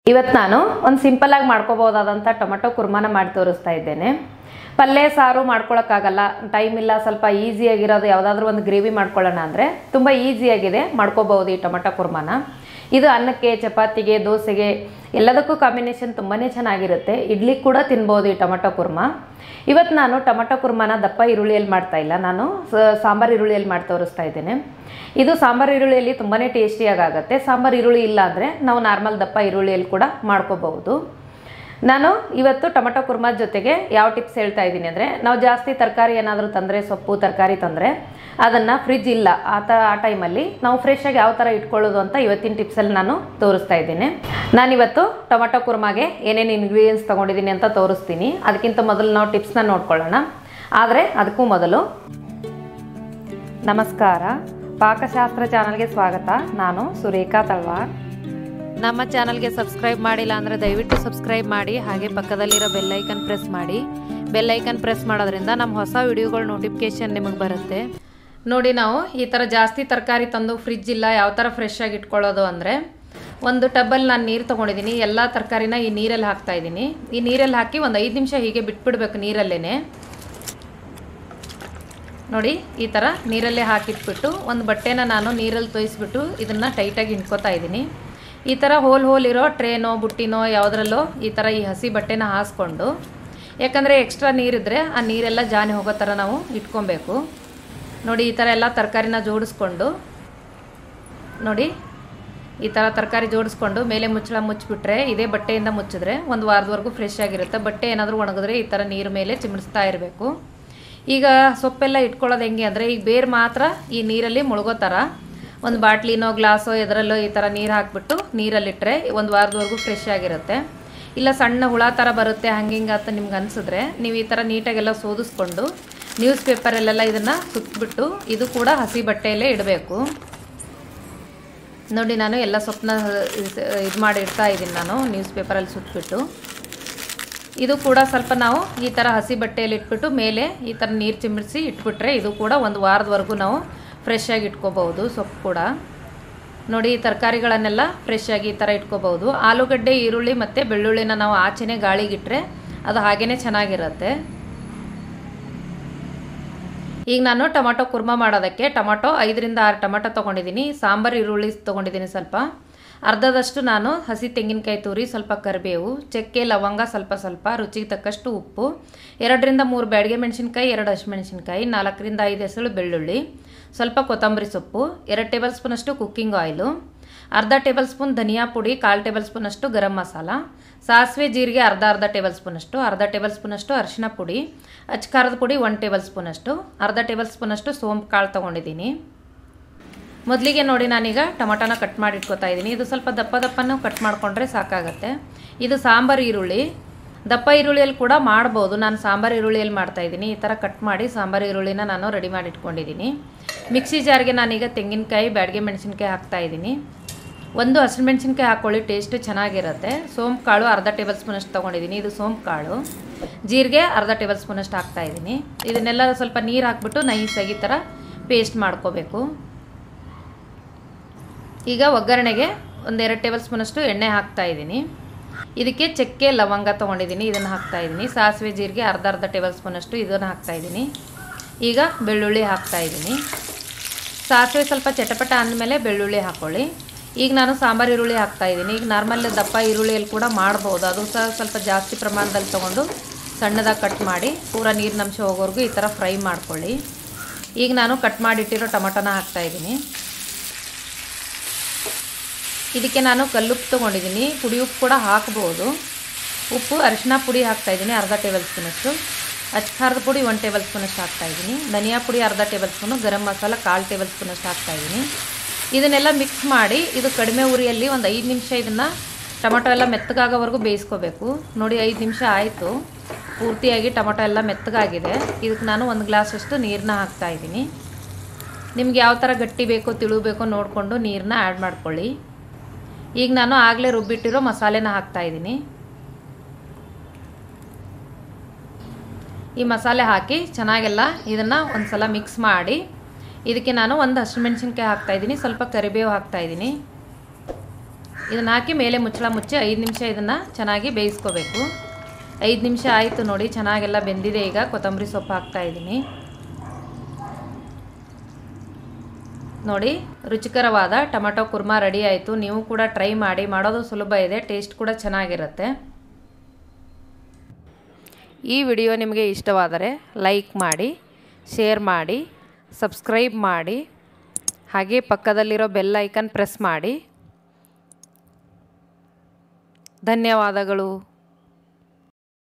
ಇವತ್ತು ನಾನು ಒಂದು ಸಿಂಪಲ್ಲಾಗಿ ಮಾಡ್ಕೋಬೋದಾದಂಥ ಟೊಮೆಟೊ ಕುರ್ಮಾನ ಮಾಡಿ ತೋರಿಸ್ತಾ ಇದ್ದೇನೆ ಪಲ್ಯ ಸಾರು ಮಾಡ್ಕೊಳಕ್ಕಾಗಲ್ಲ ಟೈಮ್ ಇಲ್ಲ ಸ್ವಲ್ಪ ಈಸಿಯಾಗಿರೋದು ಯಾವುದಾದ್ರೂ ಒಂದು ಗ್ರೇವಿ ಮಾಡ್ಕೊಳ್ಳೋಣ ಅಂದರೆ ತುಂಬ ಈಸಿಯಾಗಿದೆ ಮಾಡ್ಕೋಬಹುದು ಈ ಟೊಮೆಟೊ ಕುರ್ಮಾನ ಇದು ಅನ್ನಕ್ಕೆ ಚಪಾತಿಗೆ ದೋಸೆಗೆ ಎಲ್ಲದಕ್ಕೂ ಕಾಂಬಿನೇಷನ್ ತುಂಬಾ ಚೆನ್ನಾಗಿರುತ್ತೆ ಇಡ್ಲಿ ಕೂಡ ತಿನ್ಬೋದು ಈ ಟೊಮೆಟೊ ಕುರ್ಮಾ ಇವತ್ತು ನಾನು ಟೊಮೆಟೊ ಕುರ್ಮಾನ ದಪ್ಪ ಈರುಳ್ಳಿಯಲ್ಲಿ ಮಾಡ್ತಾ ಇಲ್ಲ ನಾನು ಸ- ಸಾಂಬಾರ್ ಈರುಳ್ಳಿಯಲ್ಲಿ ಮಾಡಿ ತೋರಿಸ್ತಾ ಇದ್ದೇನೆ ಇದು ಸಾಂಬಾರ್ ಈರುಳ್ಳಿಯಲ್ಲಿ ತುಂಬಾ ಟೇಸ್ಟಿಯಾಗಿ ಆಗುತ್ತೆ ಸಾಂಬಾರ್ ಈರುಳ್ಳಿ ಇಲ್ಲ ಅಂದರೆ ನಾವು ನಾರ್ಮಲ್ ದಪ್ಪ ಈರುಳ್ಳಿಯಲ್ಲಿ ಕೂಡ ಮಾಡ್ಕೋಬಹುದು ನಾನು ಇವತ್ತು ಟೊಮೆಟೊ ಕುರ್ಮಾ ಜೊತೆಗೆ ಯಾವ ಟಿಪ್ಸ್ ಹೇಳ್ತಾ ಇದ್ದೀನಿ ಅಂದರೆ ನಾವು ಜಾಸ್ತಿ ತರಕಾರಿ ಏನಾದರೂ ತಂದರೆ ಸೊಪ್ಪು ತರಕಾರಿ ತಂದರೆ ಅದನ್ನು ಫ್ರಿಜ್ ಇಲ್ಲ ಆ ತ ಆ ಟೈಮಲ್ಲಿ ನಾವು ಫ್ರೆಶಾಗಿ ಯಾವ ಥರ ಇಟ್ಕೊಳ್ಳೋದು ಅಂತ ಇವತ್ತಿನ ಟಿಪ್ಸಲ್ಲಿ ನಾನು ತೋರಿಸ್ತಾ ಇದ್ದೀನಿ ನಾನಿವತ್ತು ಟೊಮೆಟೊ ಕುರ್ಮಾಗೆ ಏನೇನು ಇಂಗ್ರೀಡಿಯೆಂಟ್ಸ್ ತೊಗೊಂಡಿದ್ದೀನಿ ಅಂತ ತೋರಿಸ್ತೀನಿ ಅದಕ್ಕಿಂತ ಮೊದಲು ನಾವು ಟಿಪ್ಸ್ನ ನೋಡ್ಕೊಳ್ಳೋಣ ಆದರೆ ಅದಕ್ಕೂ ಮೊದಲು ನಮಸ್ಕಾರ ಪಾಕಶಾಸ್ತ್ರ ಚಾನಲ್ಗೆ ಸ್ವಾಗತ ನಾನು ಸುರೇಖಾ ತಳ್ವಾರ್ ನಮ್ಮ ಚಾನಲ್ಗೆ ಸಬ್ಸ್ಕ್ರೈಬ್ ಮಾಡಿಲ್ಲ ಅಂದರೆ ದಯವಿಟ್ಟು ಸಬ್ಸ್ಕ್ರೈಬ್ ಮಾಡಿ ಹಾಗೆ ಪಕ್ಕದಲ್ಲಿರೋ ಬೆಲ್ಲೈಕನ್ ಪ್ರೆಸ್ ಮಾಡಿ ಬೆಲ್ಲೈಕನ್ ಪ್ರೆಸ್ ಮಾಡೋದ್ರಿಂದ ನಮ್ಮ ಹೊಸ ವಿಡಿಯೋಗಳ ನೋಟಿಫಿಕೇಶನ್ ನಿಮಗೆ ಬರುತ್ತೆ ನೋಡಿ ನಾವು ಈ ಥರ ಜಾಸ್ತಿ ತರಕಾರಿ ತಂದು ಫ್ರಿಜ್ ಇಲ್ಲ ಯಾವ ಥರ ಫ್ರೆಶ್ ಆಗಿ ಇಟ್ಕೊಳ್ಳೋದು ಅಂದರೆ ಒಂದು ಟಬ್ಬಲ್ಲಿ ನಾನು ನೀರು ತೊಗೊಂಡಿದ್ದೀನಿ ಎಲ್ಲ ತರಕಾರಿನ ಈ ನೀರಲ್ಲಿ ಹಾಕ್ತಾ ಇದ್ದೀನಿ ಈ ನೀರಲ್ಲಿ ಹಾಕಿ ಒಂದು ಐದು ನಿಮಿಷ ಹೀಗೆ ಬಿಟ್ಬಿಡ್ಬೇಕು ನೀರಲ್ಲೇ ನೋಡಿ ಈ ಥರ ನೀರಲ್ಲೇ ಹಾಕಿಟ್ಬಿಟ್ಟು ಒಂದು ಬಟ್ಟೆನ ನಾನು ನೀರಲ್ಲಿ ತೋಯಿಸ್ಬಿಟ್ಟು ಇದನ್ನು ಟೈಟಾಗಿ ಹಿಂಡ್ಕೋತಾ ಇದ್ದೀನಿ ಈ ಥರ ಹೋಲ್ ಹೋಲ್ ಇರೋ ಟ್ರೇನೋ ಬುಟ್ಟಿನೋ ಯಾವುದ್ರಲ್ಲೋ ಈ ಥರ ಈ ಹಸಿ ಬಟ್ಟೆನ ಹಾಸ್ಕೊಂಡು ಯಾಕಂದರೆ ಎಕ್ಸ್ಟ್ರಾ ನೀರಿದ್ರೆ ಆ ನೀರೆಲ್ಲ ಜಾನಿ ಹೋಗೋ ಥರ ನಾವು ಇಟ್ಕೊಬೇಕು ನೋಡಿ ಈ ಥರ ಎಲ್ಲ ತರಕಾರಿನ ಜೋಡಿಸ್ಕೊಂಡು ನೋಡಿ ಈ ಥರ ತರಕಾರಿ ಜೋಡಿಸ್ಕೊಂಡು ಮೇಲೆ ಮುಚ್ಚಳ ಮುಚ್ಚಿಬಿಟ್ರೆ ಇದೇ ಬಟ್ಟೆಯಿಂದ ಮುಚ್ಚಿದ್ರೆ ಒಂದು ವಾರದವರೆಗೂ ಫ್ರೆಶ್ ಆಗಿರುತ್ತೆ ಬಟ್ಟೆ ಏನಾದರೂ ಒಣಗಿದ್ರೆ ಈ ಥರ ನೀರು ಮೇಲೆ ಚಿಮ್ಮಿಸ್ತಾ ಇರಬೇಕು ಈಗ ಸೊಪ್ಪೆಲ್ಲ ಇಟ್ಕೊಳ್ಳೋದು ಹೆಂಗೆ ಅಂದರೆ ಈಗ ಬೇರು ಮಾತ್ರ ಈ ನೀರಲ್ಲಿ ಮುಳುಗೋ ಥರ ಒಂದು ಬಾಟ್ಲಿನೋ ಗ್ಲಾಸೋ ಎದರಲ್ಲೋ ಈ ಥರ ನೀರು ಹಾಕ್ಬಿಟ್ಟು ನೀರಲ್ಲಿಟ್ಟರೆ ಒಂದು ವಾರದವರೆಗೂ ಫ್ರೆಶ್ ಆಗಿರುತ್ತೆ ಇಲ್ಲ ಸಣ್ಣ ಹುಳ ಥರ ಬರುತ್ತೆ ಹಂಗೆ ಹಿಂಗೆ ಅಂತ ನಿಮ್ಗೆ ಅನಿಸಿದ್ರೆ ನೀವು ಈ ಥರ ನೀಟಾಗೆಲ್ಲ ಸೋದಿಸ್ಕೊಂಡು ನ್ಯೂಸ್ ಪೇಪರಲ್ಲೆಲ್ಲ ಇದನ್ನು ಸುತ್ತಬಿಟ್ಟು ಇದು ಕೂಡ ಹಸಿ ಬಟ್ಟೆಯಲ್ಲೇ ಇಡಬೇಕು ನೋಡಿ ನಾನು ಎಲ್ಲ ಸೊಪ್ಪನ್ನ ಇದು ಮಾಡಿ ಇಡ್ತಾ ಇದ್ದೀನಿ ನಾನು ನ್ಯೂಸ್ ಪೇಪರಲ್ಲಿ ಸುತ್ತಬಿಟ್ಟು ಇದು ಕೂಡ ಸ್ವಲ್ಪ ನಾವು ಈ ಥರ ಹಸಿ ಬಟ್ಟೆಯಲ್ಲಿ ಇಟ್ಬಿಟ್ಟು ಮೇಲೆ ಈ ಥರ ನೀರು ಚಿಮ್ಮಿಸಿ ಇಟ್ಬಿಟ್ರೆ ಇದು ಕೂಡ ಒಂದು ವಾರದವರೆಗೂ ನಾವು ಫ್ರೆಶ್ ಆಗಿ ಇಟ್ಕೋಬಹುದು ಸೊಪ್ಪು ಕೂಡ ನೋಡಿ ಈ ತರಕಾರಿಗಳನ್ನೆಲ್ಲ ಫ್ರೆಶ್ ಆಗಿ ಈ ಥರ ಇಟ್ಕೋಬಹುದು ಆಲೂಗಡ್ಡೆ ಈರುಳ್ಳಿ ಮತ್ತು ಬೆಳ್ಳುಳ್ಳಿನ ನಾವು ಆಚೆನೆ ಗಾಳಿಗಿಟ್ರೆ ಅದು ಹಾಗೇ ಚೆನ್ನಾಗಿರುತ್ತೆ ಈಗ ನಾನು ಟೊಮಟೊ ಕುರ್ಮಾ ಮಾಡೋದಕ್ಕೆ ಟೊಮಟೊ ಐದರಿಂದ ಆರು ಟೊಮಟೊ ತೊಗೊಂಡಿದ್ದೀನಿ ಸಾಂಬಾರು ಈರುಳ್ಳಿ ತೊಗೊಂಡಿದ್ದೀನಿ ಸ್ವಲ್ಪ ಅರ್ಧದಷ್ಟು ನಾನು ಹಸಿ ತೆಂಗಿನಕಾಯಿ ತುರಿ ಸ್ವಲ್ಪ ಕರಿಬೇವು ಚಕ್ಕೆ ಲವಂಗ ಸ್ವಲ್ಪ ಸ್ವಲ್ಪ ರುಚಿಗೆ ತಕ್ಕಷ್ಟು ಉಪ್ಪು ಎರಡರಿಂದ ಮೂರು ಬ್ಯಾಡಿಗೆ ಮೆಣಸಿನ್ಕಾಯಿ ಎರಡು ಹಸಿಮೆಣಸಿನ್ಕಾಯಿ ನಾಲ್ಕರಿಂದ ಐದು ಹೆಸಳು ಬೆಳ್ಳುಳ್ಳಿ ಸ್ವಲ್ಪ ಕೊತ್ತಂಬರಿ ಸೊಪ್ಪು ಎರಡು ಟೇಬಲ್ ಸ್ಪೂನಷ್ಟು ಕುಕ್ಕಿಂಗ್ ಆಯಿಲು ಅರ್ಧ ಟೇಬಲ್ ಸ್ಪೂನ್ ಧನಿಯಾ ಪುಡಿ ಕಾಲು ಟೇಬಲ್ ಸ್ಪೂನಷ್ಟು ಗರಂ ಮಸಾಲ ಸಾಸಿವೆ ಜೀರಿಗೆ ಅರ್ಧ ಅರ್ಧ ಟೇಬಲ್ ಸ್ಪೂನಷ್ಟು ಅರ್ಧ ಟೇಬಲ್ ಸ್ಪೂನಷ್ಟು ಅರಿಶಿನ ಪುಡಿ ಅಚ್ಕಾರದ ಪುಡಿ ಒನ್ ಟೇಬಲ್ ಸ್ಪೂನಷ್ಟು ಅರ್ಧ ಟೇಬಲ್ ಸ್ಪೂನಷ್ಟು ಸೋಂಪು ಕಾಳು ತೊಗೊಂಡಿದ್ದೀನಿ ಮೊದಲಿಗೆ ನೋಡಿ ನಾನೀಗ ಟೊಮಟೊನ ಕಟ್ ಮಾಡಿ ಇಟ್ಕೊತಾ ಇದ್ದೀನಿ ಇದು ಸ್ವಲ್ಪ ದಪ್ಪ ದಪ್ಪನೂ ಕಟ್ ಮಾಡಿಕೊಂಡ್ರೆ ಸಾಕಾಗತ್ತೆ ಇದು ಸಾಂಬಾರು ಈರುಳ್ಳಿ ದಪ್ಪ ಈರುಳ್ಳಿಯಲ್ಲಿ ಕೂಡ ಮಾಡ್ಬೋದು ನಾನು ಸಾಂಬಾರು ಈರುಳ್ಳಿಯಲ್ಲಿ ಮಾಡ್ತಾ ಇದ್ದೀನಿ ಈ ಥರ ಕಟ್ ಮಾಡಿ ಸಾಂಬಾರು ಈರುಳ್ಳಿನ ನಾನು ರೆಡಿ ಮಾಡಿ ಇಟ್ಕೊಂಡಿದ್ದೀನಿ ಮಿಕ್ಸಿ ಜಾರ್ಗೆ ನಾನೀಗ ತೆಂಗಿನಕಾಯಿ ಬ್ಯಾಡಿಗೆ ಮೆಣಸಿನ್ಕಾಯಿ ಹಾಕ್ತಾ ಇದ್ದೀನಿ ಒಂದು ಹಸಿಮೆಣ್ಸಿನ್ಕಾಯಿ ಹಾಕ್ಕೊಳ್ಳಿ ಟೇಸ್ಟ್ ಚೆನ್ನಾಗಿರುತ್ತೆ ಸೋಂಪು ಕಾಳು ಅರ್ಧ ಟೇಬಲ್ ಸ್ಪೂನಷ್ಟು ತೊಗೊಂಡಿದ್ದೀನಿ ಇದು ಸೋಂಪು ಕಾಳು ಜೀರಿಗೆ ಅರ್ಧ ಟೇಬಲ್ ಸ್ಪೂನಷ್ಟು ಹಾಕ್ತಾ ಇದ್ದೀನಿ ಇದನ್ನೆಲ್ಲ ಸ್ವಲ್ಪ ನೀರು ಹಾಕ್ಬಿಟ್ಟು ನೈಸಾಗಿ ಈ ಥರ ಪೇಸ್ಟ್ ಮಾಡ್ಕೋಬೇಕು ಈಗ ಒಗ್ಗರಣೆಗೆ ಒಂದೆರಡು ಟೇಬಲ್ ಸ್ಪೂನಷ್ಟು ಎಣ್ಣೆ ಹಾಕ್ತಾ ಇದ್ದೀನಿ ಇದಕ್ಕೆ ಚಕ್ಕೆ ಲವಂಗ ತೊಗೊಂಡಿದ್ದೀನಿ ಇದನ್ನು ಹಾಕ್ತಾ ಇದ್ದೀನಿ ಸಾಸಿವೆ ಜೀರಿಗೆ ಅರ್ಧ ಅರ್ಧ ಟೇಬಲ್ ಸ್ಪೂನಷ್ಟು ಇದನ್ನು ಹಾಕ್ತಾ ಇದ್ದೀನಿ ಈಗ ಬೆಳ್ಳುಳ್ಳಿ ಹಾಕ್ತಾ ಇದ್ದೀನಿ ಸಾಸಿವೆ ಸ್ವಲ್ಪ ಚಟಪಟ ಅಂದಮೇಲೆ ಬೆಳ್ಳುಳ್ಳಿ ಹಾಕ್ಕೊಳ್ಳಿ ಈಗ ನಾನು ಸಾಂಬಾರು ಈರುಳ್ಳಿ ಹಾಕ್ತಾ ಇದ್ದೀನಿ ಈಗ ನಾರ್ಮಲ್ ದಪ್ಪ ಈರುಳ್ಳಿಯಲ್ಲಿ ಕೂಡ ಮಾಡ್ಬೋದು ಅದು ಸಹ ಸ್ವಲ್ಪ ಜಾಸ್ತಿ ಪ್ರಮಾಣದಲ್ಲಿ ತೊಗೊಂಡು ಸಣ್ಣದಾಗಿ ಕಟ್ ಮಾಡಿ ಪೂರ ನೀರಿನಂಶ ಹೋಗೋವರೆಗೂ ಈ ಥರ ಫ್ರೈ ಮಾಡ್ಕೊಳ್ಳಿ ಈಗ ನಾನು ಕಟ್ ಮಾಡಿಟ್ಟಿರೋ ಟೊಮಟೊನ ಹಾಕ್ತಾ ಇದ್ದೀನಿ ಇದಕ್ಕೆ ನಾನು ಕಲ್ಲುಪ್ಪು ತೊಗೊಂಡಿದ್ದೀನಿ ಪುಡಿ ಉಪ್ಪು ಕೂಡ ಹಾಕ್ಬೋದು ಉಪ್ಪು ಅರಿಶಿನ ಪುಡಿ ಹಾಕ್ತಾ ಇದ್ದೀನಿ ಅರ್ಧ ಟೇಬಲ್ ಸ್ಪೂನಷ್ಟು ಅಚ್ಕಾರದ ಪುಡಿ ಒನ್ ಟೇಬಲ್ ಸ್ಪೂನಷ್ಟು ಹಾಕ್ತಾ ಇದ್ದೀನಿ ಧನಿಯಾ ಪುಡಿ ಅರ್ಧ ಟೇಬಲ್ ಸ್ಪೂನು ಗರಂ ಮಸಾಲ ಕಾಲು ಟೇಬಲ್ ಸ್ಪೂನಷ್ಟು ಹಾಕ್ತಾ ಇದ್ದೀನಿ ಇದನ್ನೆಲ್ಲ ಮಿಕ್ಸ್ ಮಾಡಿ ಇದು ಕಡಿಮೆ ಉರಿಯಲ್ಲಿ ಒಂದು ಐದು ನಿಮಿಷ ಇದನ್ನು ಟೊಮಟೊ ಎಲ್ಲ ಮೆತ್ತಗಾಗೋವರೆಗೂ ಬೇಯಿಸ್ಕೋಬೇಕು ನೋಡಿ ಐದು ನಿಮಿಷ ಆಯಿತು ಪೂರ್ತಿಯಾಗಿ ಟೊಮಟೊ ಎಲ್ಲ ಮೆತ್ತಗಾಗಿದೆ ಇದಕ್ಕೆ ನಾನು ಒಂದು ಗ್ಲಾಸಷ್ಟು ನೀರನ್ನ ಹಾಕ್ತಾ ಇದ್ದೀನಿ ನಿಮ್ಗೆ ಯಾವ ಥರ ಗಟ್ಟಿ ಬೇಕೋ ತಿಳು ಬೇಕೋ ನೋಡಿಕೊಂಡು ನೀರನ್ನ ಆ್ಯಡ್ ಮಾಡ್ಕೊಳ್ಳಿ ಈಗ ನಾನು ಆಗಲೇ ರುಬ್ಬಿಟ್ಟಿರೋ ಮಸಾಲೆನ ಹಾಕ್ತಾ ಇದ್ದೀನಿ ಈ ಮಸಾಲೆ ಹಾಕಿ ಚೆನ್ನಾಗೆಲ್ಲ ಇದನ್ನು ಒಂದು ಸಲ ಮಿಕ್ಸ್ ಮಾಡಿ ಇದಕ್ಕೆ ನಾನು ಒಂದು ಹಸಿಮೆಣ್ಸಿನ್ಕಾಯಿ ಹಾಕ್ತಾ ಇದ್ದೀನಿ ಸ್ವಲ್ಪ ಕರಿಬೇವು ಹಾಕ್ತಾ ಇದ್ದೀನಿ ಇದನ್ನು ಹಾಕಿ ಮೇಲೆ ಮುಚ್ಚಳ ಮುಚ್ಚಿ ಐದು ನಿಮಿಷ ಇದನ್ನು ಚೆನ್ನಾಗಿ ಬೇಯಿಸ್ಕೋಬೇಕು ಐದು ನಿಮಿಷ ಆಯಿತು ನೋಡಿ ಚೆನ್ನಾಗೆಲ್ಲ ಬೆಂದಿದೆ ಈಗ ಕೊತ್ತಂಬರಿ ಸೊಪ್ಪು ಹಾಕ್ತಾ ಇದ್ದೀನಿ ನೋಡಿ ರುಚಿಕರವಾದ ಟೊಮೆಟೊ ಕುರ್ಮಾ ರೆಡಿ ಆಯಿತು ನೀವು ಕೂಡ ಟ್ರೈ ಮಾಡಿ ಮಾಡೋದು ಸುಲಭ ಇದೆ ಟೇಸ್ಟ್ ಕೂಡ ಚೆನ್ನಾಗಿರುತ್ತೆ ಈ ವಿಡಿಯೋ ನಿಮಗೆ ಇಷ್ಟವಾದರೆ ಲೈಕ್ ಮಾಡಿ ಶೇರ್ ಮಾಡಿ ಸಬ್ಸ್ಕ್ರೈಬ್ ಮಾಡಿ ಹಾಗೆ ಪಕ್ಕದಲ್ಲಿರೋ ಬೆಲ್ ಐಕನ್ ಪ್ರೆಸ್ ಮಾಡಿ ಧನ್ಯವಾದಗಳು